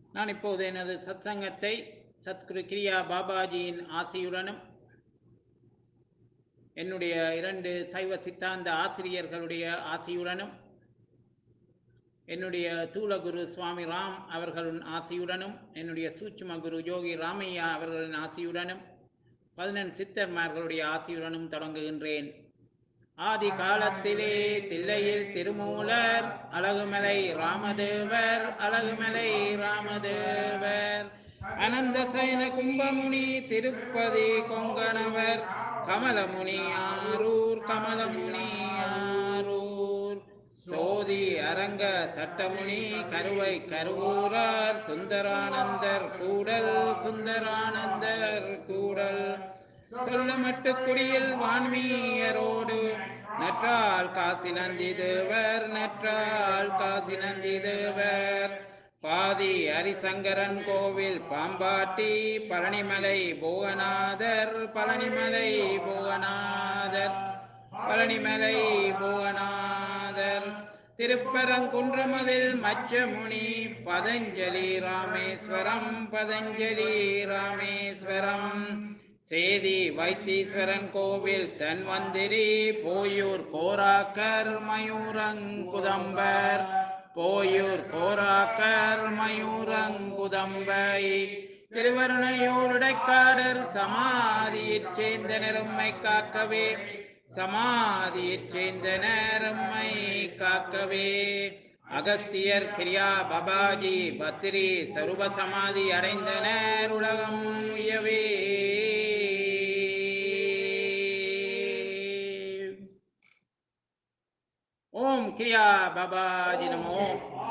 நான் இப்போது எனது சத்சங்கத்தை சத்குரு கிரியா பாபாஜியின் ஆசையுடனும் என்னுடைய இரண்டு சைவ சித்தாந்த ஆசிரியர்களுடைய ஆசையுடனும் என்னுடைய தூலகுரு சுவாமி ராம் அவர்களின் ஆசையுடனும் என்னுடைய சூட்சும குரு யோகி ராமையா அவர்களின் ஆசையுடனும் பதினெண் சித்தர்மார்களுடைய ஆசையுடனும் தொடங்குகின்றேன் ஆதி காலத்திலே தில்லையில் திருமூலர் அழகுமலை ராமதேவர் அழகுமலை ராமதேவர் அனந்த சைன கும்பமுனி திருப்பதி கொங்கணவர் கமலமுனி ஆரூர் கமலமுனி ஆரூர் சோதி அரங்க சட்டமுனி கருவை கருவூரார் சுந்தரானந்தர் கூடல் சுந்தரானந்தர் கூடல் சொல்லமட்டு குடியில் வான்மீயரோடு நற்றால் காசி நந்தி தேவர் நற்றால் காசி நந்தி தேவர் பாதி ஹரிசங்கரன் கோவில் பாம்பாட்டி பழனிமலை போகநாதர் பழனிமலை போகநாதர் பழனிமலை போகநாதர் திருப்பரங்குன்றமதில் மச்சமுனி பதஞ்சலி ராமேஸ்வரம் பதஞ்சலி ராமேஸ்வரம் சேதி வைத்தீஸ்வரன் கோவில் தன்வந்திரி போயூர் கோராக்கர் மயூரங்குதம்பர் போயூர் கோராக்கர் மயூரங்குதம்பை திருவருணையூருடைக்காடர் சமாதியைச் சேர்ந்த நெரும்மை காக்கவே சமாதியைச் சேர்ந்த நேரம்மை காக்கவே அகஸ்தியர் கிரியா பபாஜி பத்திரி சருப சமாதி அடைந்தனர் உலகம் உயவே ஓம் கிரியா பபாஜி நமோ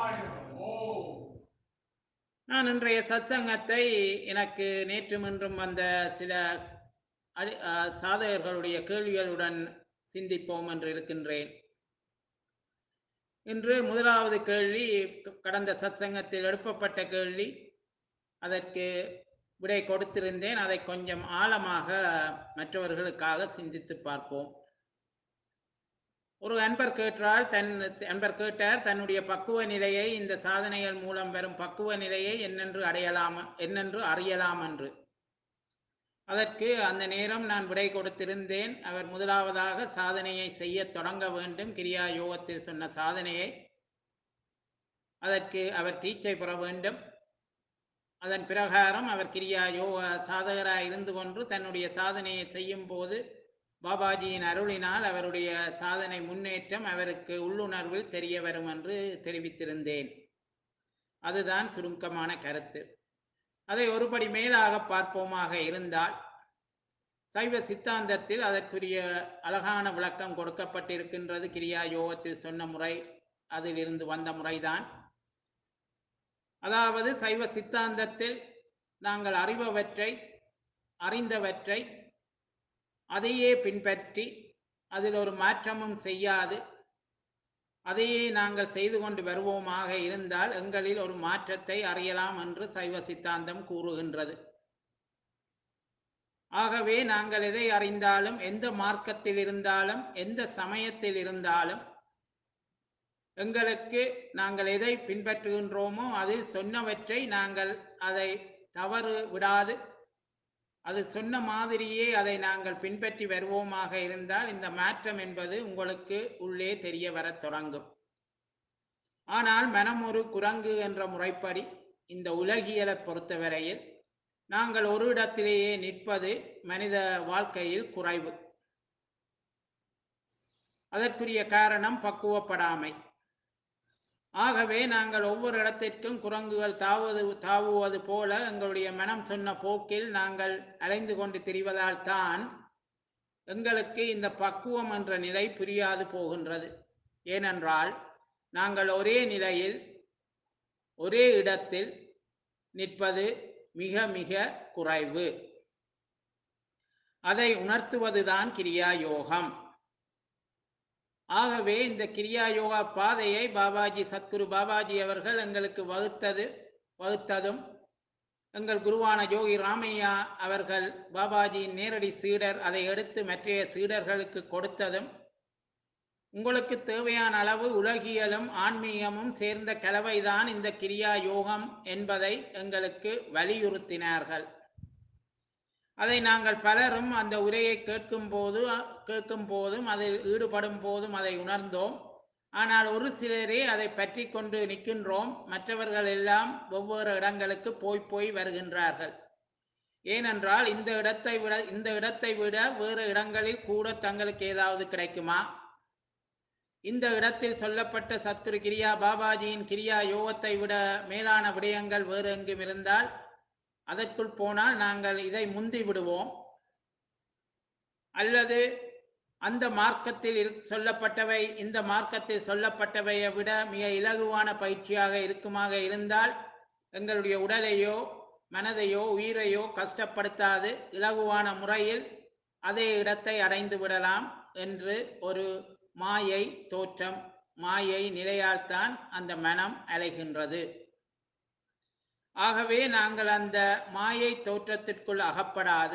நான் இன்றைய சத்சங்கத்தை எனக்கு நேற்றும் இன்றும் வந்த சில அடி அஹ், சாதகர்களுடைய கேள்விகளுடன் சிந்திப்போம் என்று இருக்கின்றேன் இன்று முதலாவது கேள்வி கடந்த சத்சங்கத்தில் எழுப்பப்பட்ட கேள்வி அதற்கு விடை கொடுத்திருந்தேன் அதை கொஞ்சம் ஆழமாக மற்றவர்களுக்காக சிந்தித்து பார்ப்போம் ஒரு அன்பர் கேட்டால் தன் அன்பர் கேட்டார் தன்னுடைய பக்குவ நிலையை இந்த சாதனைகள் மூலம் வரும் பக்குவ நிலையை என்னென்று அடையலாம் என்னென்று அறியலாம் என்று அதற்கு அந்த நேரம் நான் விடை கொடுத்திருந்தேன் அவர் முதலாவதாக சாதனையை செய்ய தொடங்க வேண்டும் கிரியா யோகத்தில் சொன்ன சாதனையை அதற்கு அவர் தீட்சை பெற வேண்டும் அதன் பிரகாரம் அவர் கிரியா யோக சாதகராய் இருந்து கொண்டு தன்னுடைய சாதனையை செய்யும் போது பாபாஜியின் அருளினால் அவருடைய சாதனை முன்னேற்றம் அவருக்கு உள்ளுணர்வில் தெரிய வரும் என்று தெரிவித்திருந்தேன் அதுதான் சுருக்கமான கருத்து அதை ஒருபடி மேலாக பார்ப்போமாக இருந்தால் சைவ சித்தாந்தத்தில் அதற்குரிய அழகான விளக்கம் கொடுக்கப்பட்டிருக்கின்றது கிரியா யோகத்தில் சொன்ன முறை அதிலிருந்து வந்த முறைதான் அதாவது சைவ சித்தாந்தத்தில் நாங்கள் அறிபவற்றை அறிந்தவற்றை அதையே பின்பற்றி அதில் ஒரு மாற்றமும் செய்யாது அதையே நாங்கள் செய்து கொண்டு வருவோமாக இருந்தால் எங்களில் ஒரு மாற்றத்தை அறியலாம் என்று சைவ சித்தாந்தம் கூறுகின்றது ஆகவே நாங்கள் எதை அறிந்தாலும் எந்த மார்க்கத்தில் இருந்தாலும் எந்த சமயத்தில் இருந்தாலும் எங்களுக்கு நாங்கள் எதை பின்பற்றுகின்றோமோ அதில் சொன்னவற்றை நாங்கள் அதை தவறு விடாது அது சொன்ன மாதிரியே அதை நாங்கள் பின்பற்றி வருவோமாக இருந்தால் இந்த மாற்றம் என்பது உங்களுக்கு உள்ளே தெரிய வரத் தொடங்கும் ஆனால் மனம் ஒரு குரங்கு என்ற முறைப்படி இந்த உலகியலை பொறுத்தவரையில் நாங்கள் ஒரு இடத்திலேயே நிற்பது மனித வாழ்க்கையில் குறைவு அதற்குரிய காரணம் பக்குவப்படாமை ஆகவே நாங்கள் ஒவ்வொரு இடத்திற்கும் குரங்குகள் தாவுவது தாவுவது போல எங்களுடைய மனம் சொன்ன போக்கில் நாங்கள் அலைந்து கொண்டு திரிவதால் தான் எங்களுக்கு இந்த பக்குவம் என்ற நிலை புரியாது போகின்றது ஏனென்றால் நாங்கள் ஒரே நிலையில் ஒரே இடத்தில் நிற்பது மிக மிக குறைவு அதை உணர்த்துவதுதான் கிரியா யோகம் ஆகவே இந்த கிரியா யோகா பாதையை பாபாஜி சத்குரு பாபாஜி அவர்கள் எங்களுக்கு வகுத்தது வகுத்ததும் எங்கள் குருவான யோகி ராமையா அவர்கள் பாபாஜியின் நேரடி சீடர் அதை எடுத்து மற்றைய சீடர்களுக்கு கொடுத்ததும் உங்களுக்கு தேவையான அளவு உலகியலும் ஆன்மீகமும் சேர்ந்த கலவைதான் இந்த கிரியா யோகம் என்பதை எங்களுக்கு வலியுறுத்தினார்கள் அதை நாங்கள் பலரும் அந்த உரையை கேட்கும் போது கேட்கும் போதும் அதில் ஈடுபடும் போதும் அதை உணர்ந்தோம் ஆனால் ஒரு சிலரே அதை பற்றி கொண்டு நிற்கின்றோம் மற்றவர்கள் எல்லாம் ஒவ்வொரு இடங்களுக்கு போய் போய் வருகின்றார்கள் ஏனென்றால் இந்த இடத்தை விட இந்த இடத்தை விட வேறு இடங்களில் கூட தங்களுக்கு ஏதாவது கிடைக்குமா இந்த இடத்தில் சொல்லப்பட்ட சத்குரு கிரியா பாபாஜியின் கிரியா யோகத்தை விட மேலான விடயங்கள் வேறு எங்கும் இருந்தால் அதற்குள் போனால் நாங்கள் இதை முந்தி விடுவோம் அல்லது அந்த மார்க்கத்தில் இரு- சொல்லப்பட்டவை இந்த மார்க்கத்தில் சொல்லப்பட்டவையை விட மிக இலகுவான பயிற்சியாக இருக்குமாக இருந்தால் எங்களுடைய உடலையோ மனதையோ உயிரையோ கஷ்டப்படுத்தாது இலகுவான முறையில் அதே இடத்தை அடைந்து விடலாம் என்று ஒரு மாயை தோற்றம் மாயை நிலையால்தான் அந்த மனம் அலைகின்றது ஆகவே நாங்கள் அந்த மாயை தோற்றத்திற்குள் அகப்படாது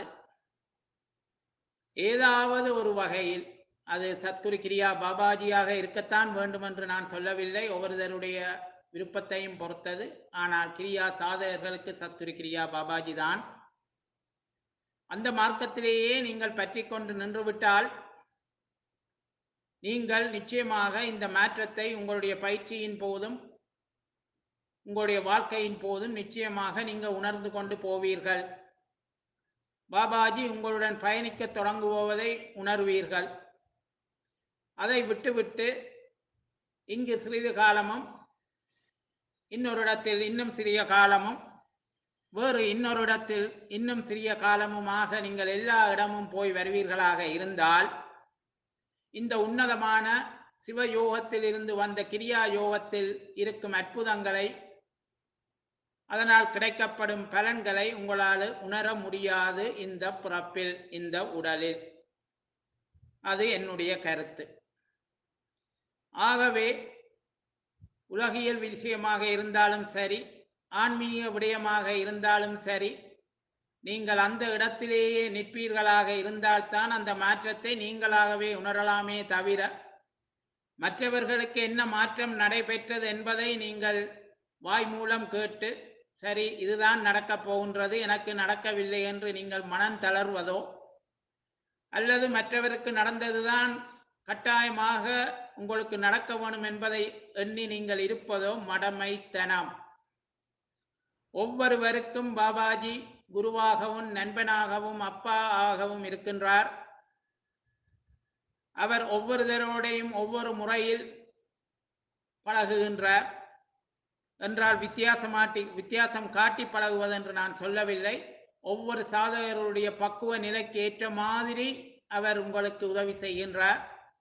ஏதாவது ஒரு வகையில் அது சத்குரு கிரியா பாபாஜியாக இருக்கத்தான் வேண்டும் என்று நான் சொல்லவில்லை ஒவ்வொருவருடைய விருப்பத்தையும் பொறுத்தது ஆனால் கிரியா சாதகர்களுக்கு சத்குரு கிரியா பாபாஜி தான் அந்த மார்க்கத்திலேயே நீங்கள் பற்றி கொண்டு நின்றுவிட்டால் நீங்கள் நிச்சயமாக இந்த மாற்றத்தை உங்களுடைய பயிற்சியின் போதும் உங்களுடைய வாழ்க்கையின் போதும் நிச்சயமாக நீங்கள் உணர்ந்து கொண்டு போவீர்கள் பாபாஜி உங்களுடன் பயணிக்க தொடங்குவதை உணர்வீர்கள் அதை விட்டுவிட்டு இங்கு சிறிது காலமும் இன்னொரு இடத்தில் இன்னும் சிறிய காலமும் வேறு இன்னொரு இடத்தில் இன்னும் சிறிய காலமுமாக நீங்கள் எல்லா இடமும் போய் வருவீர்களாக இருந்தால் இந்த உன்னதமான சிவயோகத்தில் இருந்து வந்த கிரியா யோகத்தில் இருக்கும் அற்புதங்களை அதனால் கிடைக்கப்படும் பலன்களை உங்களால் உணர முடியாது இந்த பிறப்பில் இந்த உடலில் அது என்னுடைய கருத்து ஆகவே உலகியல் விஷயமாக இருந்தாலும் சரி ஆன்மீக விடயமாக இருந்தாலும் சரி நீங்கள் அந்த இடத்திலேயே நிற்பீர்களாக இருந்தால்தான் அந்த மாற்றத்தை நீங்களாகவே உணரலாமே தவிர மற்றவர்களுக்கு என்ன மாற்றம் நடைபெற்றது என்பதை நீங்கள் வாய் மூலம் கேட்டு சரி இதுதான் நடக்கப் போகின்றது எனக்கு நடக்கவில்லை என்று நீங்கள் மனம் தளர்வதோ அல்லது மற்றவருக்கு நடந்ததுதான் கட்டாயமாக உங்களுக்கு நடக்க வேணும் என்பதை எண்ணி நீங்கள் இருப்பதோ மடமைத்தனம் ஒவ்வொருவருக்கும் பாபாஜி குருவாகவும் நண்பனாகவும் அப்பா ஆகவும் இருக்கின்றார் அவர் ஒவ்வொருத்தரோடையும் ஒவ்வொரு முறையில் பழகுகின்றார் என்றால் வித்தியாசமாட்டி வித்தியாசம் காட்டி பழகுவதென்று நான் சொல்லவில்லை ஒவ்வொரு சாதகருடைய பக்குவ நிலைக்கு ஏற்ற மாதிரி அவர் உங்களுக்கு உதவி செய்கின்றார்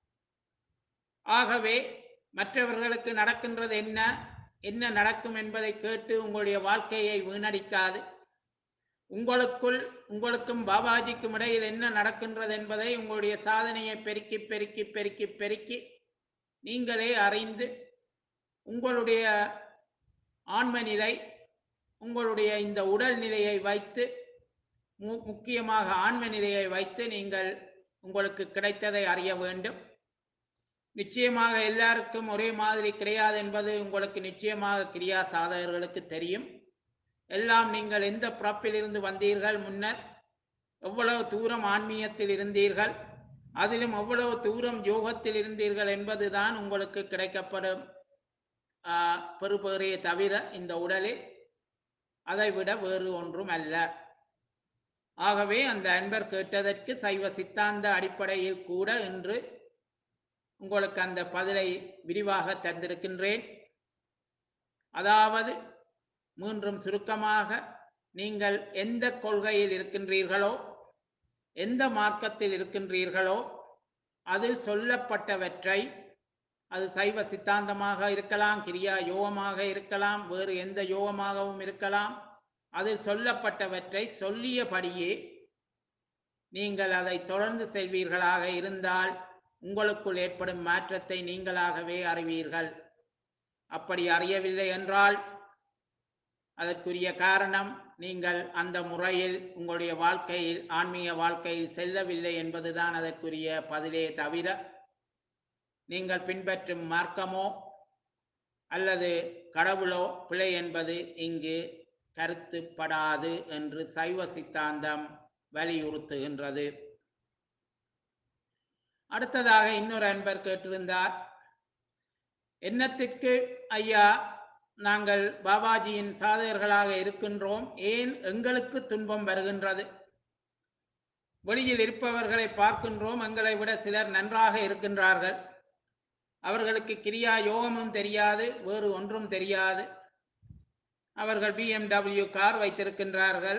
ஆகவே மற்றவர்களுக்கு நடக்கின்றது என்ன என்ன நடக்கும் என்பதை கேட்டு உங்களுடைய வாழ்க்கையை வீணடிக்காது உங்களுக்குள் உங்களுக்கும் பாபாஜிக்கும் இடையில் என்ன நடக்கின்றது என்பதை உங்களுடைய சாதனையை பெருக்கி பெருக்கி பெருக்கி பெருக்கி நீங்களே அறிந்து உங்களுடைய ஆன்ம நிலை உங்களுடைய இந்த உடல் நிலையை வைத்து மு- முக்கியமாக ஆன்ம நிலையை வைத்து நீங்கள் உங்களுக்கு கிடைத்ததை அறிய வேண்டும் நிச்சயமாக எல்லாருக்கும் ஒரே மாதிரி கிடையாது என்பது உங்களுக்கு நிச்சயமாக கிரியா சாதகர்களுக்கு தெரியும் எல்லாம் நீங்கள் எந்த பிறப்பிலிருந்து வந்தீர்கள் முன்னர் எவ்வளவு தூரம் ஆன்மீகத்தில் இருந்தீர்கள் அதிலும் எவ்வளவு தூரம் யோகத்தில் இருந்தீர்கள் என்பதுதான் உங்களுக்கு கிடைக்கப்படும் ஆஹ், பெறுபேறே தவிர இந்த உடலில் அதைவிட வேறு ஒன்றும் அல்ல ஆகவே அந்த அன்பர் கேட்டதற்கு சைவ சித்தாந்த அடிப்படையில் கூட இன்று உங்களுக்கு அந்த பதிலை விரிவாக தந்திருக்கின்றேன் அதாவது மீண்டும் சுருக்கமாக நீங்கள் எந்த கொள்கையில் இருக்கின்றீர்களோ எந்த மார்க்கத்தில் இருக்கின்றீர்களோ அதில் சொல்லப்பட்டவற்றை அது சைவ சித்தாந்தமாக இருக்கலாம் கிரியா யோகமாக இருக்கலாம் வேறு எந்த யோகமாகவும் இருக்கலாம் அதில் சொல்லப்பட்டவற்றை சொல்லியபடியே நீங்கள் அதை தொடர்ந்து செல்வீர்களாக இருந்தால் உங்களுக்குள் ஏற்படும் மாற்றத்தை நீங்களாகவே அறிவீர்கள் அப்படி அறியவில்லை என்றால் அதற்குரிய காரணம் நீங்கள் அந்த முறையில் உங்களுடைய வாழ்க்கையில் ஆன்மீக வாழ்க்கையில் செல்லவில்லை என்பதுதான் அதற்குரிய பதிலே தவிர நீங்கள் பின்பற்றும் மார்க்கமோ அல்லது கடவுளோ பிழை என்பது இங்கு கருத்துப்படாது என்று சைவ சித்தாந்தம் வலியுறுத்துகின்றது அடுத்ததாக இன்னொரு அன்பர் கேட்டிருந்தார் என்னத்திற்கு ஐயா நாங்கள் பாபாஜியின் சாதகர்களாக இருக்கின்றோம் ஏன் எங்களுக்கு துன்பம் வருகின்றது வெளியில் இருப்பவர்களை பார்க்கின்றோம் எங்களை விட சிலர் நன்றாக இருக்கின்றார்கள் அவர்களுக்கு கிரியா யோகமும் தெரியாது வேறு ஒன்றும் தெரியாது அவர்கள் பிஎம்டபிள்யூ கார் வைத்திருக்கின்றார்கள்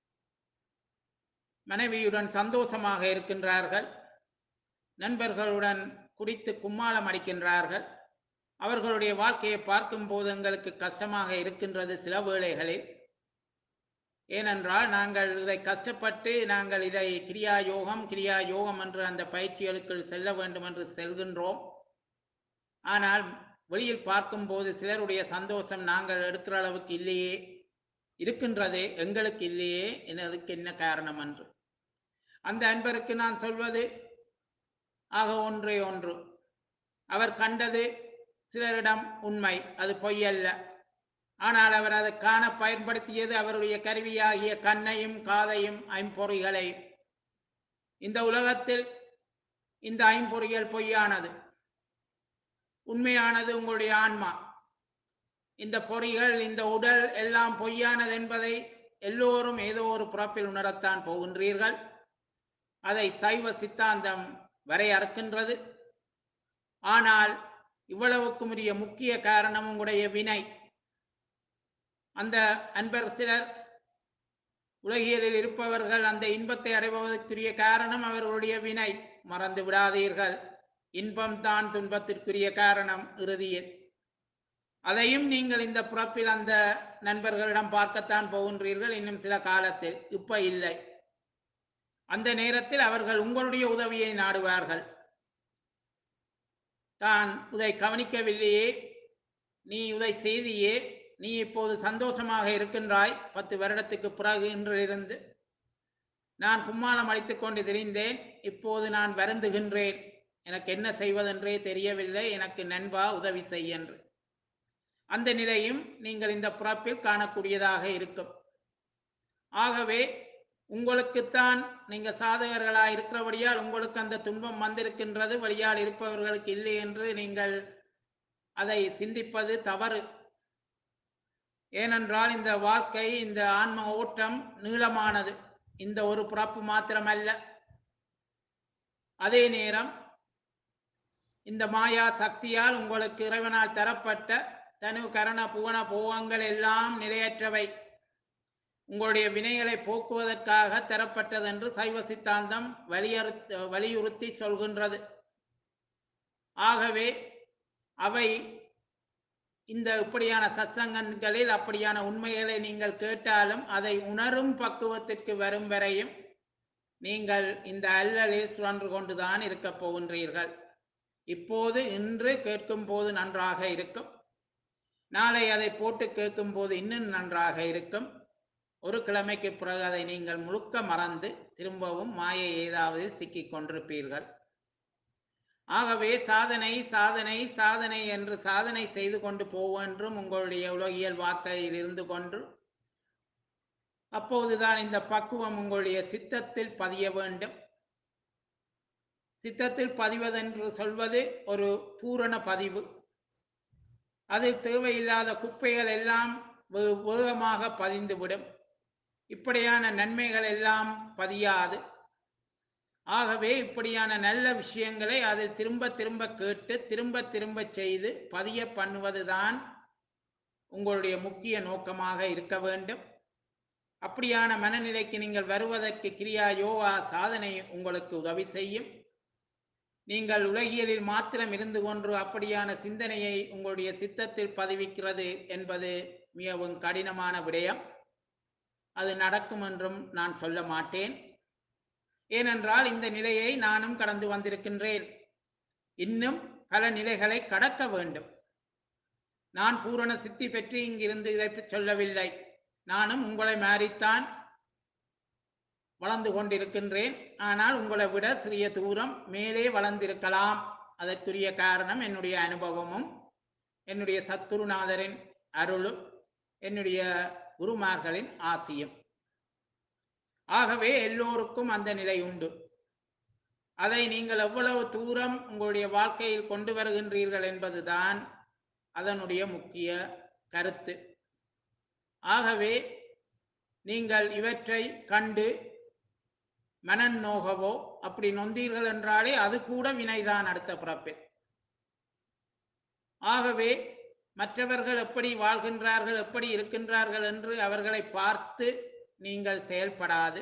மனைவியுடன் சந்தோஷமாக இருக்கின்றார்கள் நண்பர்களுடன் குடித்து கும்மாளம் அடிக்கின்றார்கள் அவர்களுடைய வாழ்க்கையை பார்க்கும்போது எங்களுக்கு கஷ்டமாக இருக்கின்றது சில வேளைகளில் ஏனென்றால் நாங்கள் இதை கஷ்டப்பட்டு நாங்கள் இதை கிரியா யோகம் கிரியா யோகம் என்று அந்த பயிற்சிகளுக்குள் செல்ல வேண்டும் என்று செல்கின்றோம் ஆனால் வெளியில் பார்க்கும்போது சிலருடைய சந்தோஷம் நாங்கள் எடுக்கிற அளவுக்கு இல்லையே இருக்கின்றதே எங்களுக்கு இல்லையே அதுக்கு என்ன காரணம் என்று அந்த அன்பருக்கு நான் சொல்வது ஆக ஒன்றே ஒன்று அவர் கண்டது சிலரிடம் உண்மை அது பொய்யல்ல ஆனால் அவர் அதை காண பயன்படுத்தியது அவருடைய கருவியாகிய கண்ணையும் காதையும் ஐம்பொறிகளையும் இந்த உலகத்தில் இந்த ஐம்பொறிகள் பொய்யானது உண்மையானது உங்களுடைய ஆன்மா இந்த பொறிகள் இந்த உடல் எல்லாம் பொய்யானது என்பதை எல்லோரும் ஏதோ ஒரு புறப்பில் உணரத்தான் போகின்றீர்கள் அதை சைவ சித்தாந்தம் வரையறுக்கின்றது ஆனால் இவ்வளவுக்கும் உரிய முக்கிய காரணம் உங்களுடைய வினை அந்த அன்பர் சிலர் உலகியலில் இருப்பவர்கள் அந்த இன்பத்தை அடைவதற்குரிய காரணம் அவர்களுடைய வினை மறந்து விடாதீர்கள் இன்பம்தான் துன்பத்திற்குரிய காரணம் இறுதியில் அதையும் நீங்கள் இந்த புறப்பில் அந்த நண்பர்களிடம் பார்க்கத்தான் போகின்றீர்கள் இன்னும் சில காலத்தில் இப்ப இல்லை அந்த நேரத்தில் அவர்கள் உங்களுடைய உதவியை நாடுவார்கள் தான் இதை கவனிக்கவில்லையே நீ இதை செய்தியே நீ இப்போது சந்தோஷமாக இருக்கின்றாய் பத்து வருடத்துக்கு பிறகு இன்றிலிருந்து நான் கும்மாளம் அடித்துக் கொண்டு தெரிந்தேன் இப்போது நான் வருந்துகின்றேன் எனக்கு என்ன செய்வதென்றே தெரியவில்லை எனக்கு நண்பா உதவி செய் என்று அந்த நிலையும் நீங்கள் இந்த பிறப்பில் காணக்கூடியதாக இருக்கும் ஆகவே உங்களுக்குத்தான் நீங்க சாதகர்களாக இருக்கிறபடியால் உங்களுக்கு அந்த துன்பம் வந்திருக்கின்றது வழியால் இருப்பவர்களுக்கு இல்லை என்று நீங்கள் அதை சிந்திப்பது தவறு ஏனென்றால் இந்த வாழ்க்கை இந்த ஆன்ம ஓட்டம் நீளமானது இந்த ஒரு பிறப்பு மாத்திரமல்ல அதே நேரம் இந்த மாயா சக்தியால் உங்களுக்கு இறைவனால் தரப்பட்ட தனு கரண புவன போகங்கள் எல்லாம் நிலையற்றவை உங்களுடைய வினைகளை போக்குவதற்காக தரப்பட்டது என்று சைவ சித்தாந்தம் வலியுறுத்தி வலியுறுத்தி சொல்கின்றது ஆகவே அவை இந்த இப்படியான சத்சங்கங்களில் அப்படியான உண்மைகளை நீங்கள் கேட்டாலும் அதை உணரும் பக்குவத்திற்கு வரும் வரையும் நீங்கள் இந்த அல்லலில் சுழன்று கொண்டுதான் இருக்கப் போகின்றீர்கள் இப்போது இன்று கேட்கும் போது நன்றாக இருக்கும் நாளை அதை போட்டு கேட்கும் போது இன்னும் நன்றாக இருக்கும் ஒரு கிழமைக்கு பிறகு அதை நீங்கள் முழுக்க மறந்து திரும்பவும் மாயை ஏதாவது சிக்கிக் கொண்டிருப்பீர்கள் ஆகவே சாதனை சாதனை சாதனை என்று சாதனை செய்து கொண்டு போவென்றும் உங்களுடைய உலகியல் வாக்கையில் இருந்து கொண்டு அப்போதுதான் இந்த பக்குவம் உங்களுடைய சித்தத்தில் பதிய வேண்டும் சித்தத்தில் பதிவதென்று சொல்வது ஒரு பூரண பதிவு அது தேவையில்லாத குப்பைகள் எல்லாம் வே- வேகமாக பதிந்துவிடும் இப்படியான நன்மைகள் எல்லாம் பதியாது ஆகவே இப்படியான நல்ல விஷயங்களை அதில் திரும்ப திரும்ப கேட்டு திரும்ப திரும்ப செய்து பதிய பண்ணுவதுதான் உங்களுடைய முக்கிய நோக்கமாக இருக்க வேண்டும் அப்படியான மனநிலைக்கு நீங்கள் வருவதற்கு கிரியா யோகா சாதனை உங்களுக்கு உதவி செய்யும் நீங்கள் உலகியலில் மாத்திரம் இருந்து கொண்டு அப்படியான சிந்தனையை உங்களுடைய சித்தத்தில் பதிவிக்கிறது என்பது மிகவும் கடினமான விடயம் அது நடக்கும் என்றும் நான் சொல்ல மாட்டேன் ஏனென்றால் இந்த நிலையை நானும் கடந்து வந்திருக்கின்றேன் இன்னும் பல நிலைகளை கடக்க வேண்டும் நான் பூரண சித்தி பெற்று இங்கிருந்து இதை சொல்லவில்லை நானும் உங்களை மாறித்தான் வளர்ந்து கொண்டிருக்கின்றேன் ஆனால் உங்களை விட சிறிய தூரம் மேலே வளர்ந்திருக்கலாம் அதற்குரிய காரணம் என்னுடைய அனுபவமும் என்னுடைய சத்குருநாதரின் அருளும் என்னுடைய குருமார்களின் ஆசியும் ஆகவே எல்லோருக்கும் அந்த நிலை உண்டு அதை நீங்கள் எவ்வளவு தூரம் உங்களுடைய வாழ்க்கையில் கொண்டு வருகின்றீர்கள் என்பதுதான் அதனுடைய முக்கிய கருத்து ஆகவே நீங்கள் இவற்றை கண்டு மனன் நோகவோ அப்படி நொந்தீர்கள் என்றாலே அது கூட வினைதான் அடுத்த பிறப்பில் ஆகவே மற்றவர்கள் எப்படி வாழ்கின்றார்கள் எப்படி இருக்கின்றார்கள் என்று அவர்களை பார்த்து நீங்கள் செயல்படாது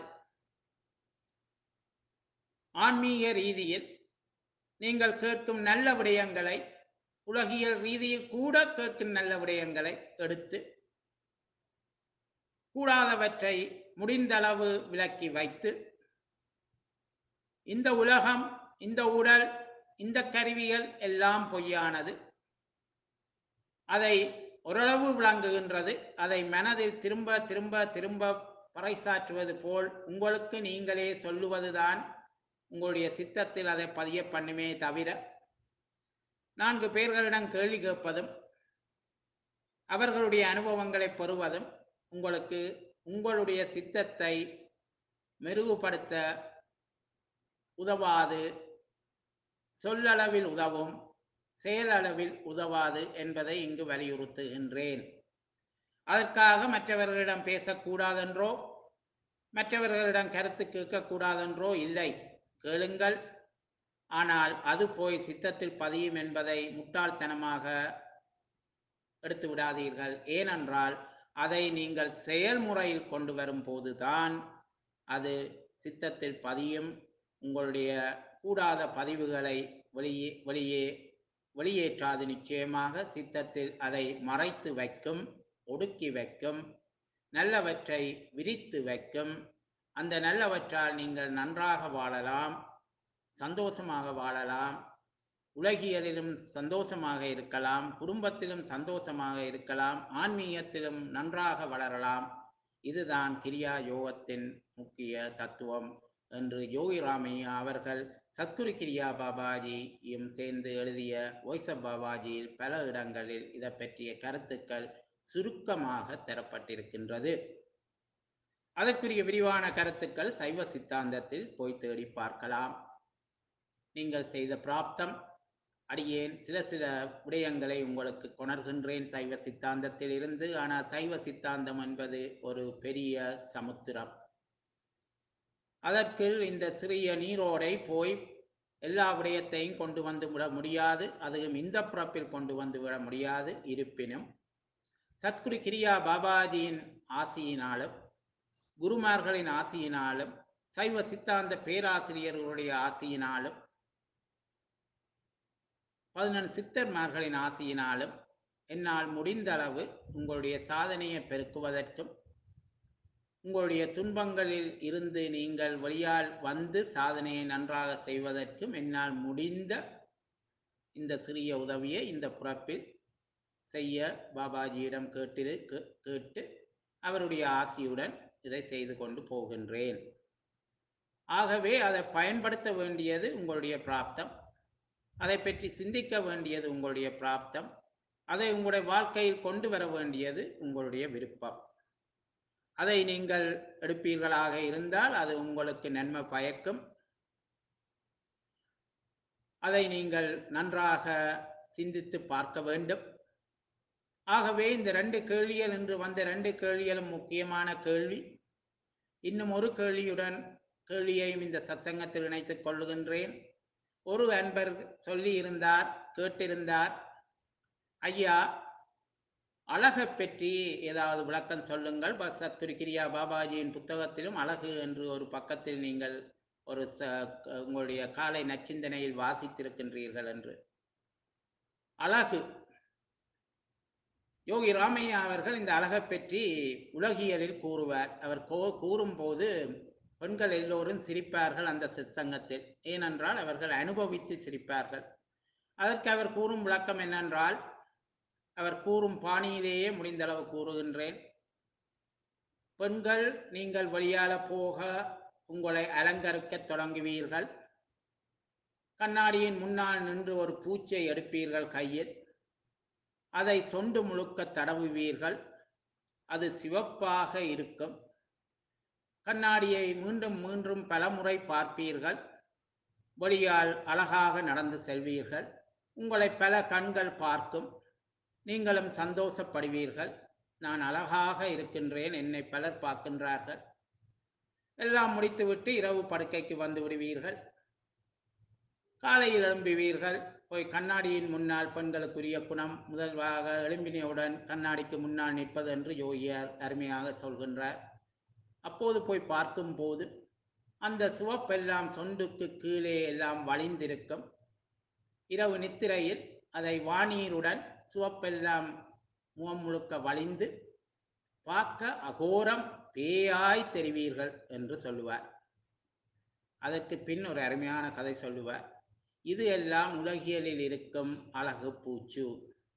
ஆன்மீக ரீதியில் நீங்கள் கேட்கும் நல்ல விடயங்களை உலகியல் ரீதியில் கூட கேட்கும் நல்ல விடயங்களை எடுத்து கூடாதவற்றை முடிந்தளவு விலக்கி வைத்து இந்த உலகம் இந்த உடல் இந்த கருவிகள் எல்லாம் பொய்யானது அதை ஓரளவு விளங்குகின்றது அதை மனதில் திரும்ப திரும்ப திரும்ப பறைசாற்றுவது போல் உங்களுக்கு நீங்களே சொல்லுவதுதான் உங்களுடைய சித்தத்தில் அதை பதிய பண்ணுமே தவிர நான்கு பேர்களிடம் கேள்வி கேட்பதும் அவர்களுடைய அனுபவங்களை பெறுவதும் உங்களுக்கு உங்களுடைய சித்தத்தை மெருகுபடுத்த உதவாது சொல்லளவில் உதவும் செயலளவில் உதவாது என்பதை இங்கு வலியுறுத்துகின்றேன் அதற்காக மற்றவர்களிடம் பேசக்கூடாதென்றோ மற்றவர்களிடம் கருத்து கேட்கக்கூடாதென்றோ இல்லை கேளுங்கள் ஆனால் அது போய் சித்தத்தில் பதியும் என்பதை முட்டாள்தனமாக எடுத்து விடாதீர்கள் ஏனென்றால் அதை நீங்கள் செயல்முறையில் கொண்டு வரும் போதுதான் அது சித்தத்தில் பதியும் உங்களுடைய கூடாத பதிவுகளை வெளியே வெளியே வெளியேற்றாது நிச்சயமாக சித்தத்தில் அதை மறைத்து வைக்கும் ஒடுக்கி வைக்கும் நல்லவற்றை விரித்து வைக்கும் அந்த நல்லவற்றால் நீங்கள் நன்றாக வாழலாம் சந்தோஷமாக வாழலாம் உலகியலிலும் சந்தோஷமாக இருக்கலாம் குடும்பத்திலும் சந்தோஷமாக இருக்கலாம் ஆன்மீகத்திலும் நன்றாக வளரலாம் இதுதான் கிரியா யோகத்தின் முக்கிய தத்துவம் என்று யோகி ராமையா அவர்கள் சத்குரு கிரியா பாபாஜியும் சேர்ந்து எழுதிய வாய்ஸ் ஆஃப் பாபாஜியில் பல இடங்களில் இதை பற்றிய கருத்துக்கள் சுருக்கமாக தரப்பட்டிருக்கின்றது அதற்குரிய விரிவான கருத்துக்கள் சைவ சித்தாந்தத்தில் போய் தேடி பார்க்கலாம் நீங்கள் செய்த பிராப்தம் அடியேன் சில சில விடயங்களை உங்களுக்கு கொணர்கின்றேன் சைவ சித்தாந்தத்தில் இருந்து ஆனால் சைவ சித்தாந்தம் என்பது ஒரு பெரிய சமுத்திரம் அதற்கு இந்த சிறிய நீரோடை போய் எல்லா விடயத்தையும் கொண்டு வந்து விட முடியாது அதுவும் இந்த பிறப்பில் கொண்டு வந்து விட முடியாது இருப்பினும் சத்குரு கிரியா பாபாஜியின் ஆசியினாலும் குருமார்களின் ஆசியினாலும் சைவ சித்தாந்த பேராசிரியர்களுடைய ஆசியினாலும் பதினெண் சித்தர்மார்களின் ஆசியினாலும் என்னால் முடிந்த அளவு உங்களுடைய சாதனையை பெருக்குவதற்கும் உங்களுடைய துன்பங்களில் இருந்து நீங்கள் வெளியால் வந்து சாதனையை நன்றாக செய்வதற்கும் என்னால் முடிந்த இந்த சிறிய உதவியை இந்த பிறப்பில் செய்ய பாபாஜியிடம் கேட்டு கேட்டு அவருடைய ஆசியுடன் இதை செய்து கொண்டு போகின்றேன் ஆகவே அதை பயன்படுத்த வேண்டியது உங்களுடைய பிராப்தம் அதை பற்றி சிந்திக்க வேண்டியது உங்களுடைய பிராப்தம் அதை உங்களுடைய வாழ்க்கையில் கொண்டு வர வேண்டியது உங்களுடைய விருப்பம் அதை நீங்கள் எடுப்பீர்களாக இருந்தால் அது உங்களுக்கு நன்மை பயக்கும் அதை நீங்கள் நன்றாக சிந்தித்து பார்க்க வேண்டும் ஆகவே இந்த ரெண்டு கேள்விகள் இன்று வந்த ரெண்டு கேள்விகளும் முக்கியமான கேள்வி இன்னும் ஒரு கேள்வியுடன் கேள்வியையும் இந்த சத்சங்கத்தில் இணைத்துக் கொள்ளுகின்றேன் ஒரு அன்பர் சொல்லி இருந்தார் கேட்டிருந்தார் ஐயா அழகை பற்றி ஏதாவது விளக்கம் சொல்லுங்கள் சத்குரு கிரியா பாபாஜியின் புத்தகத்திலும் அழகு என்று ஒரு பக்கத்தில் நீங்கள் ஒரு ச உங்களுடைய காலை நச்சிந்தனையில் வாசித்திருக்கின்றீர்கள் என்று அழகு யோகி ராமையா அவர்கள் இந்த அழகை பற்றி உலகியலில் கூறுவார் அவர் கூறும்போது பெண்கள் எல்லோரும் சிரிப்பார்கள் அந்த சிற்சங்கத்தில் ஏனென்றால் அவர்கள் அனுபவித்து சிரிப்பார்கள் அதற்கு அவர் கூறும் விளக்கம் என்னென்றால் அவர் கூறும் பாணியிலேயே முடிந்தளவு கூறுகின்றேன் பெண்கள் நீங்கள் வழியால போக உங்களை அலங்கரிக்க தொடங்குவீர்கள் கண்ணாடியின் முன்னால் நின்று ஒரு பூச்சை எடுப்பீர்கள் கையில் அதை சொண்டு முழுக்க தடவுவீர்கள் அது சிவப்பாக இருக்கும் கண்ணாடியை மீண்டும் மீண்டும் பலமுறை பார்ப்பீர்கள் வெளியால் அழகாக நடந்து செல்வீர்கள் உங்களை பல கண்கள் பார்க்கும் நீங்களும் சந்தோஷப்படுவீர்கள் நான் அழகாக இருக்கின்றேன் என்னை பலர் பார்க்கின்றார்கள் எல்லாம் முடித்துவிட்டு இரவு படுக்கைக்கு வந்து விடுவீர்கள் காலையில் எழும்புவீர்கள் போய் கண்ணாடியின் முன்னால் பெண்களுக்குரிய குணம் முதல்வாக எழும்பினவுடன் கண்ணாடிக்கு முன்னால் நிற்பது என்று யோகியார் அருமையாக சொல்கின்றார் அப்போது போய் பார்க்கும்போது அந்த சிவப்பெல்லாம் சொண்டுக்கு கீழே எல்லாம் வழிந்திருக்கும் இரவு நித்திரையில் அதை வானீருடன் சிவப்பெல்லாம் முகம் முழுக்க வழிந்து பார்க்க அகோரம் பேயாய் தெரிவீர்கள் என்று சொல்லுவார் அதற்கு பின் ஒரு அருமையான கதை சொல்லுவார் இது எல்லாம் உலகியலில் இருக்கும் அழகு பூச்சு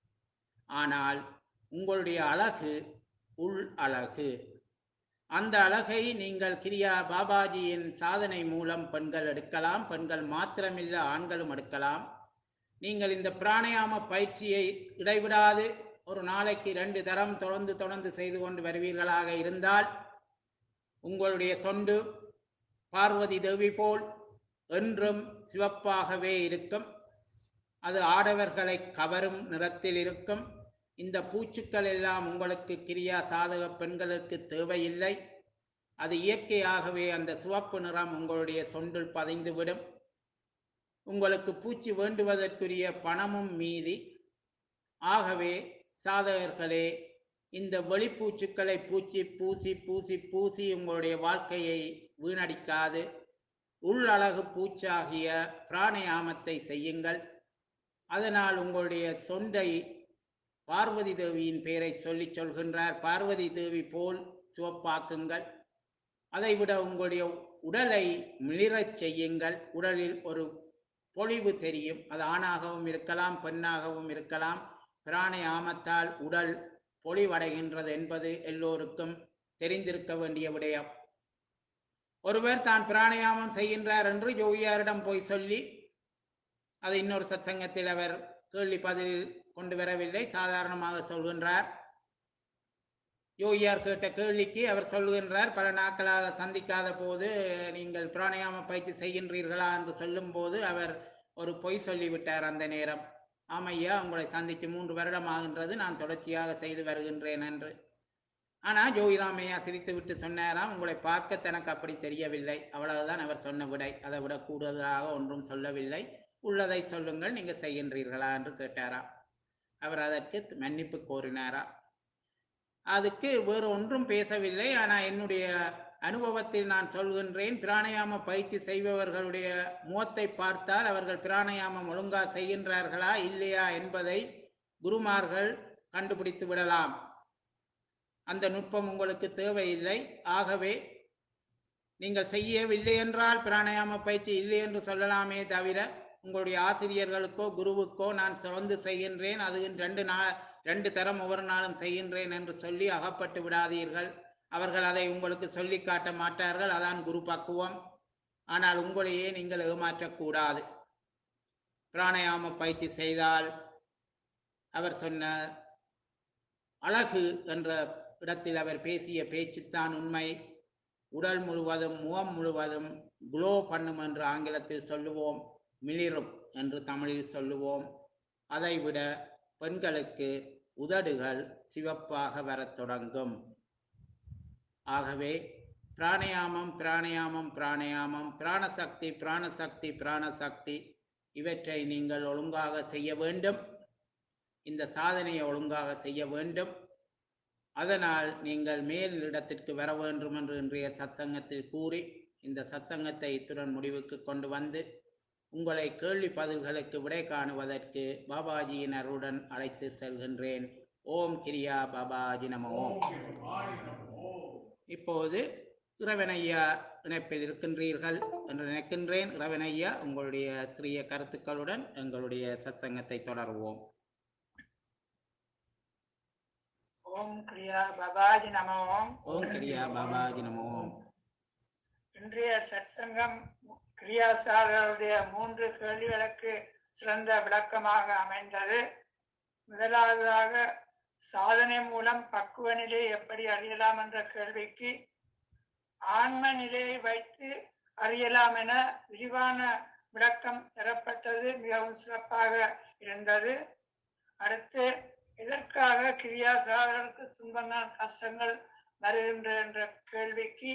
ஆனால் உங்களுடைய அழகு உள் அழகு அந்த அழகை நீங்கள் கிரியா பாபாஜியின் சாதனை மூலம் பெண்கள் எடுக்கலாம் பெண்கள் மாத்திரமில்ல ஆண்களும் எடுக்கலாம் நீங்கள் இந்த பிராணயாம பயிற்சியை இடைவிடாது ஒரு நாளைக்கு ரெண்டு தரம் தொடர்ந்து தொடர்ந்து செய்து கொண்டு வருவீர்களாக இருந்தால் உங்களுடைய சொண்டு பார்வதி தேவி போல் என்றும் சிவப்பாகவே இருக்கும் அது ஆடவர்களை கவரும் நிறத்தில் இருக்கும் இந்த பூச்சுக்கள் எல்லாம் உங்களுக்கு கிரியா சாதக பெண்களுக்கு தேவையில்லை அது இயற்கையாகவே அந்த சிவப்பு நிறம் உங்களுடைய சொண்டில் பதிந்துவிடும் உங்களுக்கு பூச்சி வேண்டுவதற்குரிய பணமும் மீதி ஆகவே சாதகர்களே இந்த வெளிப்பூச்சுக்களை பூச்சி பூசி பூசி பூசி உங்களுடைய வாழ்க்கையை வீணடிக்காது உள்ளழகு பூச்சாகிய பிராணயாமத்தை செய்யுங்கள் அதனால் உங்களுடைய சொண்டை பார்வதி தேவியின் பெயரை சொல்லிச் சொல்கின்றார் பார்வதி தேவி போல் சிவப்பாக்குங்கள் அதைவிட உங்களுடைய உடலை மிளிரச் செய்யுங்கள் உடலில் ஒரு பொலிவு தெரியும் அது ஆணாகவும் இருக்கலாம் பெண்ணாகவும் இருக்கலாம் பிராணயாமத்தால் உடல் பொலிவடைகின்றது என்பது எல்லோருக்கும் தெரிந்திருக்க வேண்டிய விடயம் ஒருவர் தான் பிராணயாமம் செய்கின்றார் என்று யோகியாரிடம் போய் சொல்லி அது இன்னொரு சத்சங்கத்தில் அவர் கேள்வி பதில் கொண்டு வரவில்லை சாதாரணமாக சொல்கின்றார் யோகியார் கேட்ட கேள்விக்கு அவர் சொல்கின்றார் பல நாட்களாக சந்திக்காத போது நீங்கள் பிராணயாம பயிற்சி செய்கின்றீர்களா என்று சொல்லும்போது அவர் ஒரு பொய் சொல்லிவிட்டார் அந்த நேரம் ஆமையா உங்களை சந்தித்து மூன்று வருடம் ஆகின்றது நான் தொடர்ச்சியாக செய்து வருகின்றேன் என்று ஆனால் ஜோதிராமையா சிரித்து விட்டு சொன்னாராம் உங்களை பார்க்க தனக்கு அப்படி தெரியவில்லை அவ்வளவுதான் அவர் சொன்ன விடை அதை விட கூடுதலாக ஒன்றும் சொல்லவில்லை உள்ளதை சொல்லுங்கள் நீங்க செய்கின்றீர்களா என்று கேட்டாராம் அவர் அதற்கு மன்னிப்பு கோரினாரா அதுக்கு வேறு ஒன்றும் பேசவில்லை ஆனால் என்னுடைய அனுபவத்தில் நான் சொல்கின்றேன் பிராணயாம பயிற்சி செய்பவர்களுடைய முகத்தை பார்த்தால் அவர்கள் பிராணயாமம் ஒழுங்கா செய்கின்றார்களா இல்லையா என்பதை குருமார்கள் கண்டுபிடித்து விடலாம் அந்த நுட்பம் உங்களுக்கு தேவையில்லை ஆகவே நீங்கள் செய்யவில்லை என்றால் பிராணயாம பயிற்சி இல்லை என்று சொல்லலாமே தவிர உங்களுடைய ஆசிரியர்களுக்கோ குருவுக்கோ நான் தொடர்ந்து செய்கின்றேன் அது ரெண்டு நாள் ரெண்டு தரம் ஒவ்வொரு நாளும் செய்கின்றேன் என்று சொல்லி அகப்பட்டு விடாதீர்கள் அவர்கள் அதை உங்களுக்கு சொல்லி காட்ட மாட்டார்கள் அதான் குரு பக்குவம் ஆனால் உங்களையே நீங்கள் ஏமாற்றக்கூடாது பிராணயாம பயிற்சி செய்தால் அவர் சொன்ன அழகு என்ற இடத்தில் அவர் பேசிய பேச்சுத்தான் உண்மை உடல் முழுவதும் முகம் முழுவதும் குளோ பண்ணும் என்று ஆங்கிலத்தில் சொல்லுவோம் மிளிரும் என்று தமிழில் சொல்லுவோம் அதைவிட பெண்களுக்கு உதடுகள் சிவப்பாக வரத் தொடங்கும் ஆகவே பிராணயாமம் பிராணயாமம் பிராணயாமம் பிராணசக்தி பிராணசக்தி பிராணசக்தி இவற்றை நீங்கள் ஒழுங்காக செய்ய வேண்டும் இந்த சாதனையை ஒழுங்காக செய்ய வேண்டும் அதனால் நீங்கள் மேல் இடத்திற்கு வர வேண்டும் என்று இன்றைய சத்சங்கத்தில் கூறி இந்த சத்சங்கத்தை இத்துடன் முடிவுக்கு கொண்டு வந்து உங்களை கேள்வி பதில்களுக்கு விடை காணுவதற்கு பாபாஜியின் அருளுடன் அழைத்து செல்கின்றேன் ஓம் கிரியா பாபாஜி நம ஓம் இப்போது இறைவனையா இணைப்பில் இருக்கின்றீர்கள் என்று நினைக்கின்றேன் இறைவனையா உங்களுடைய சிறிய கருத்துக்களுடன் எங்களுடைய சத்சங்கத்தை தொடருவோம் ஓம் கிரியா பாபாஜி நமோ ஓம் கிரியா பாபாஜி நம ஓம் இன்றைய சத்சங்கம் கிரியாசாரருடைய மூன்று கேள்விகளுக்கு சிறந்த விளக்கமாக அமைந்தது முதலாவதாக சாதனை மூலம் பக்குவ நிலை எப்படி அறியலாம் என்ற கேள்விக்கு ஆன்ம நிலையை வைத்து அறியலாம் என விரிவான விளக்கம் தரப்பட்டது மிகவும் சிறப்பாக இருந்தது அடுத்து எதற்காக கிரியாசாரருக்கு துன்பங்கள் கஷ்டங்கள் வருகின்ற என்ற கேள்விக்கு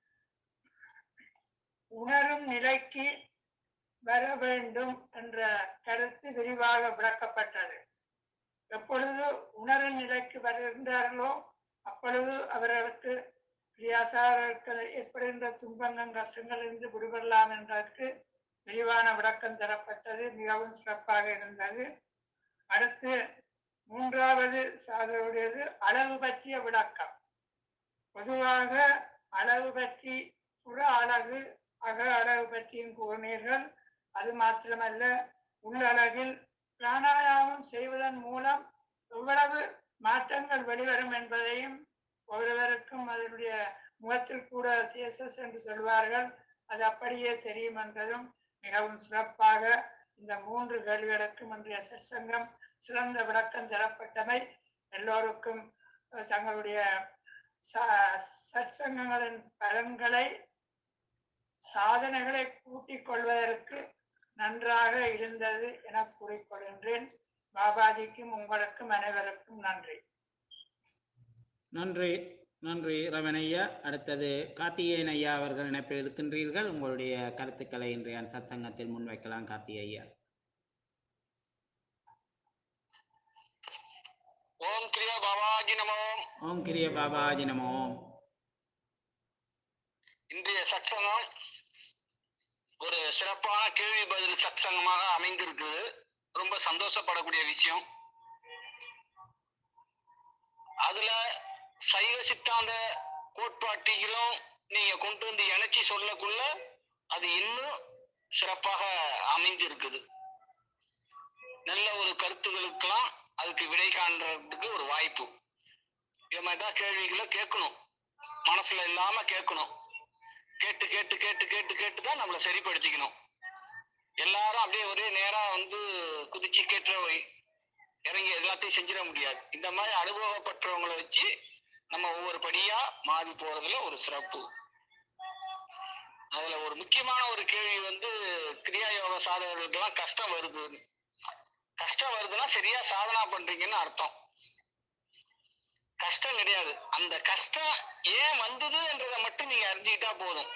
உணரும் நிலைக்கு வர வேண்டும் என்ற கருத்து விரிவாக விளக்கப்பட்டது எப்பொழுது உணரும் நிலைக்கு வருகின்றார்களோ அப்பொழுது அவர்களுக்கு கிரியாசாரருக்கு ஏற்படுகின்ற துன்பங்கள் கஷ்டங்கள் இருந்து விடுபடலாம் என்பதற்கு விரிவான விளக்கம் தரப்பட்டது மிகவும் சிறப்பாக இருந்தது அடுத்து மூன்றாவது சாதனுடையது அளவு பற்றிய விளக்கம் பொதுவாக அளவு பற்றி புற அழகு அக அழகு பற்றியும் கூறினீர்கள் அது மாத்திரமல்ல உள்ளழகில் பிராணாயாமம் செய்வதன் மூலம் எவ்வளவு மாற்றங்கள் வெளிவரும் என்பதையும் ஒருவருக்கும் அதனுடைய முகத்தில் கூட தேசஸ் என்று சொல்வார்கள் அது அப்படியே தெரியும் என்பதும் மிகவும் சிறப்பாக இந்த மூன்று கேள்விகளுக்கும் இன்றைய சற்சங்கம் சிறந்த விளக்கம் தரப்பட்டமை எல்லோருக்கும் அஹ், தங்களுடைய ச- சற்சங்கங்களின் பலன்களை சாதனைகளை கூட்டிக் கொள்வதற்கு நன்றாக இருந்தது என கூறிக்கொள்கின்றேன் பாபாஜிக்கும் உங்களுக்கும் அனைவருக்கும் நன்றி நன்றி நன்றி ரமணையா அடுத்தது கார்த்திகேயன் ஐயா அவர்கள் இணைப்பில் இருக்கின்றீர்கள் உங்களுடைய கருத்துக்களை இன்றைய சத்சங்கத்தில் முன்வைக்கலாம் கார்த்திகேயா ஓம் கிரியா பாபாஜி நமோ ஓம் கிரிய பாபாஜி நமோ இன்றைய சத்சங்கம் ஒரு சிறப்பான கேள்வி பதில் சத்சங்கமாக அமைந்திருக்குது ரொம்ப சந்தோஷப்படக்கூடிய விஷயம் அதுல சைவ சித்தாந்த கோட்பாட்டிலும் நீங்க கொண்டு வந்து இணைச்சி சொல்லக்குள்ள அது இன்னும் சிறப்பாக அமைந்திருக்குது நல்ல ஒரு கருத்துகளுக்கெல்லாம் அதுக்கு விடை காண்றதுக்கு ஒரு வாய்ப்பு இது மாதிரிதான் கேள்விகளை கேட்கணும் மனசுல இல்லாம கேட்கணும் கேட்டு கேட்டு கேட்டு கேட்டு கேட்டு தான் நம்மளை சரிப்படுத்திக்கணும் எல்லாரும் அப்படியே ஒரே நேரா வந்து குதிச்சு கேட்டுற போய் இறங்கி எல்லாத்தையும் செஞ்சிட முடியாது இந்த மாதிரி அனுபவப்பட்டவங்களை வச்சு நம்ம ஒவ்வொரு படியா மாறி போறதுல ஒரு சிறப்பு அதுல ஒரு முக்கியமான ஒரு கேள்வி வந்து கிரியா யோக சாதகர்களுக்கெல்லாம் கஷ்டம் வருது கஷ்டம் வருதுன்னா சரியா சாதனா பண்றீங்கன்னு அர்த்தம் கஷ்டம் கிடையாது அந்த கஷ்டம் ஏன் வந்தது என்றதை மட்டும் நீங்க அறிஞ்சுக்கிட்டா போதும்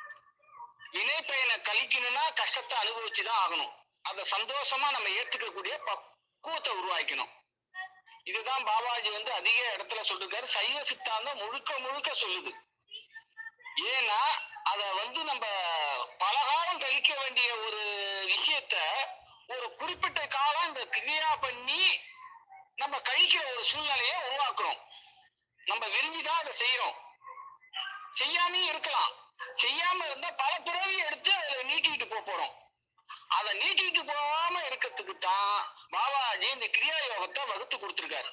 வினை பயனை கழிக்கணும்னா கஷ்டத்தை அனுபவிச்சுதான் ஆகணும் அதை சந்தோஷமா நம்ம ஏத்துக்கக்கூடிய பக்குவத்தை உருவாக்கணும் இதுதான் பாபாஜி வந்து அதிக இடத்துல சொல்லிருக்காரு சைவ சித்தாந்தம் முழுக்க முழுக்க சொல்லுது ஏன்னா அத வந்து நம்ம பலகாலம் கழிக்க வேண்டிய ஒரு விஷயத்த ஒரு குறிப்பிட்ட காலம் இந்த கிரியா பண்ணி நம்ம கழிக்கிற ஒரு சூழ்நிலையை உருவாக்குறோம் நம்ம விரும்பிதான் அதை செய்யறோம் செய்யாமையும் இருக்கலாம் செய்யாம இருந்தா பல பிறவி எடுத்து அதுல நீட்டிக்கிட்டு போக போறோம் அதை நீட்டிக்கிட்டு போகாம இருக்கிறதுக்கு தான் பாபாஜி இந்த கிரியா யோகத்தை வகுத்து கொடுத்திருக்காரு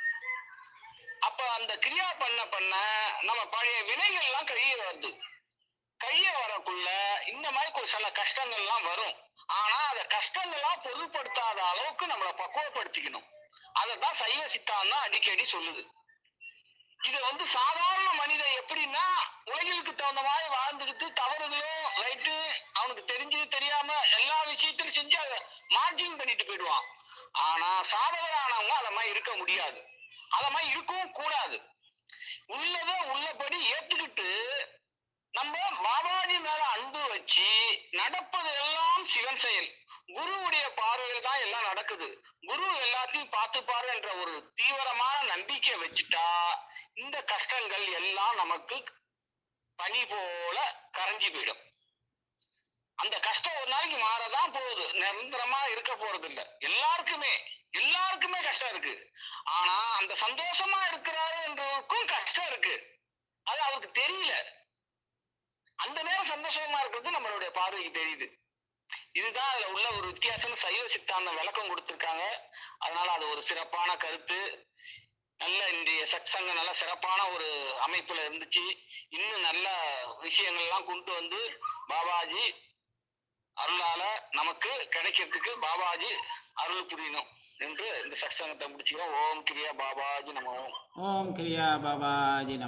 அப்ப அந்த கிரியா பண்ண பண்ண நம்ம பழைய வினைகள் எல்லாம் கழிய வருது கழிய வரக்குள்ள இந்த மாதிரி ஒரு சில கஷ்டங்கள்லாம் வரும் ஆனா அந்த கஷ்டங்கள்லாம் பொருட்படுத்தாத அளவுக்கு நம்மளை பக்குவப்படுத்திக்கணும் அதத்தான் சைவ சித்தாந்தம் அடிக்கடி சொல்லுது இது வந்து சாதாரண மனிதன் எப்படின்னா உலகிற்கு தகுந்த மாதிரி வாழ்ந்துகிட்டு தவறுகளும் ரைட்டு அவனுக்கு தெரிஞ்சது தெரியாம எல்லா விஷயத்திலும் செஞ்சு அதை மார்ஜின் பண்ணிட்டு போயிடுவான் ஆனா சாதகரானவங்க அத மாதிரி இருக்க முடியாது அத மாதிரி இருக்கவும் கூடாது உள்ளதை உள்ளபடி ஏத்துக்கிட்டு நம்ம பாபாஜி மேல அன்பு வச்சு நடப்பது எல்லாம் சிவன் செயல் குருவுடைய பார்வையில் தான் எல்லாம் நடக்குது குரு எல்லாத்தையும் பார்த்துப்பாரு என்ற ஒரு தீவிரமான நம்பிக்கை வச்சுட்டா இந்த கஷ்டங்கள் எல்லாம் நமக்கு பனி போல கரைஞ்சு போயிடும் அந்த கஷ்டம் ஒரு நாளைக்கு மாறதான் போகுது நிரந்தரமா இருக்க போறது இல்ல எல்லாருக்குமே எல்லாருக்குமே கஷ்டம் இருக்கு ஆனா அந்த சந்தோஷமா இருக்கிறாரு என்றவருக்கும் கஷ்டம் இருக்கு அது அவருக்கு தெரியல அந்த நேரம் சந்தோஷமா இருக்கிறது நம்மளுடைய பார்வைக்கு தெரியுது இதுதான் அதுல உள்ள ஒரு வித்தியாசம் சைவ சித்தாந்தம் விளக்கம் கொடுத்திருக்காங்க அதனால அது ஒரு சிறப்பான கருத்து நல்ல இன்றைய சத்சங்கம் நல்ல சிறப்பான ஒரு அமைப்புல இருந்துச்சு இன்னும் நல்ல விஷயங்கள் எல்லாம் கொண்டு வந்து பாபாஜி அருளால நமக்கு கிடைக்கிறதுக்கு பாபாஜி அருள் புரியணும் என்று இந்த சத்சங்கத்தை முடிச்சுக்கிறோம் ஓம் கிரியா பாபாஜி நம ஓம் கிரியா பாபாஜி நம